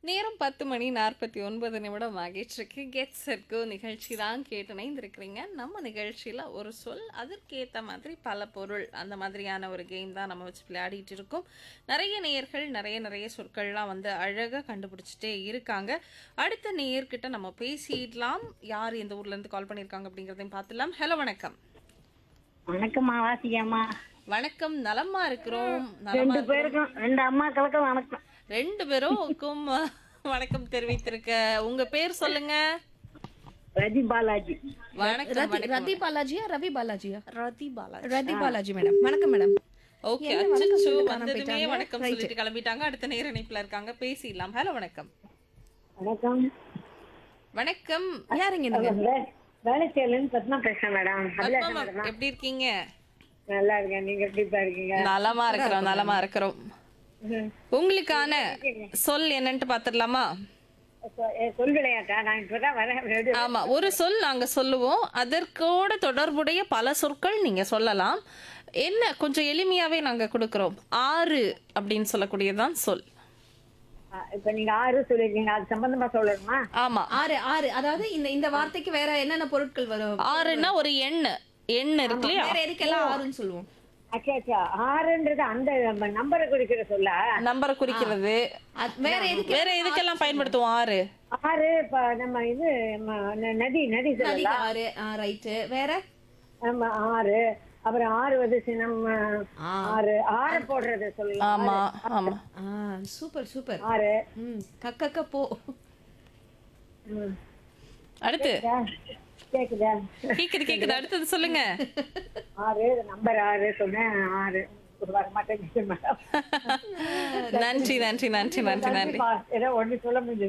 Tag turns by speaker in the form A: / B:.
A: நேரம் பத்து மணி நாற்பத்தி ஒன்பது நிமிடம் ஆகிட்டுருக்கு கெட் செட்கோ நிகழ்ச்சி தான் கேட்டு இணைந்திருக்கிறீங்க நம்ம நிகழ்ச்சியில் ஒரு சொல் அதற்கேற்ற மாதிரி பல பொருள் அந்த மாதிரியான ஒரு கேம் தான் நம்ம வச்சு விளையாடிட்டு இருக்கோம் நிறைய நேயர்கள் நிறைய நிறைய சொற்கள்லாம் வந்து அழகாக கண்டுபிடிச்சிட்டே இருக்காங்க அடுத்த நேயர்கிட்ட நம்ம பேசிடலாம் யார் இந்த ஊர்லேருந்து கால் பண்ணியிருக்காங்க அப்படிங்கிறதையும் பார்த்துலாம் ஹலோ வணக்கம்
B: வணக்கம்மா வாசிக்காம்மா
A: வணக்கம் நலமா இருக்கிறோம் நலமா
B: ரெண்டு பேருக்கும் ரெண்டு அம்மாக்களுக்கும் வணக்கம்
A: ரெண்டு பேருக்கும் வணக்கம் தெரிவித்திருக்க உங்க பேர் சொல்லுங்க
B: ரஜி பாலாஜி
A: வணக்கம்
C: ரதி ரதி பாலாஜியா ரவி பாலாஜியா
A: ரதி பாலா
C: ரதி பாலாஜி மேடம் வணக்கம் மேடம்
A: ஓகே
C: என்ன வணக்கம்
A: அச்சச்சோ
C: சொல்லிட்டு காணாம
A: வந்ததுமே
C: போயிட்டாங்க?
A: வணக்கம்
C: Right.
A: சொல்லிட்டு கிளம்பிட்டாங்க அடுத்த நேர இணைப்புல இருக்காங்க பேசிடலாம் ஹலோ வணக்கம்
B: வணக்கம்
A: வணக்கம்
C: யாருங்க நீங்க
B: வே- வேலைச்சேரிலிருந்து பத்மா பேசுறேன் மேடம் அபிலாஷா
A: பத்மா,
B: மேடமா
A: எப்படி இருக்கீங்க
B: நல்லா இருக்கேன் நீங்க எப்படிப்பா இருக்கீங்க
A: நலமா இருக்கிறோம் நலமா இருக்கிறோம் உங்களுக்கான சொல் என்னன்ட்டு பாத்துடலாமா
B: சொ- ஏ, சொல் விளையாட்டா நான் இப்பதான் வரேன் ரெடி.
A: ஆமா ஒரு சொல் நாங்க சொல்லுவோம் அதற்கோட தொடர்புடைய பல சொற்கள் நீங்க சொல்லலாம் என்ன கொஞ்சம் எளிமையாவே நாங்க கொடுக்கிறோம் ஆறு அப்படின்னு சொல்லக்கூடியதுதான் சொல்
B: ஆ, இப்ப நீங்க ஆறு சொல்லிருக்கீங்க அது சம்பந்தமா சொல்லணுமா
A: ஆமா
C: ஆறு ஆறு அதாவது இந்த இந்த வார்த்தைக்கு வேற என்னென்ன பொருட்கள் வரும்
A: ஆறுன்னா ஒரு எண் எண் இருக்கு இல்லையா
C: வேற எதுக்கெல்லாம் ஆறுன்னு சொல்லுவோம்
B: அச்சா அச்சா ஆறுன்றது அந்த நம்பரை குறிக்கிற சொல்ல
A: நம்பரை குறிக்கிறது
C: அது வேற எதுக்கு
A: வேற எதுக்கெல்லாம் பயன்படுத்துவோம் ஆறு
B: ஆறு இப்ப நம்ம இது ம, ந- நதி நதி
C: நதிக்கு
B: சொல்லலாம்
C: ஆறு ரைட்டு வேற
B: நம்ம ஆறு அப்புறம் ஆறு வந்து நம்ம
C: ஆ.
B: ஆறு ஆறு போடுறது சொல்லலாம்
A: ஆமா ஆமா
C: ஆ சூப்பர் சூப்பர்
B: ஆறு
C: ம் கக்கக்க போ
B: ம்.
A: அடுத்து
B: கேக்குதா
A: கேக்குது கேக்குது அடுத்தது சொல்லுங்க
B: ஆறு நம்பர் ஆறு சொன்னேன் ஆறு வர மாட்டேங்குது மேடம்
A: நன்றி நன்றி நன்றி நன்றி நன்றி
B: ஏதோ ஒண்ணு சொல்ல முடிஞ்சது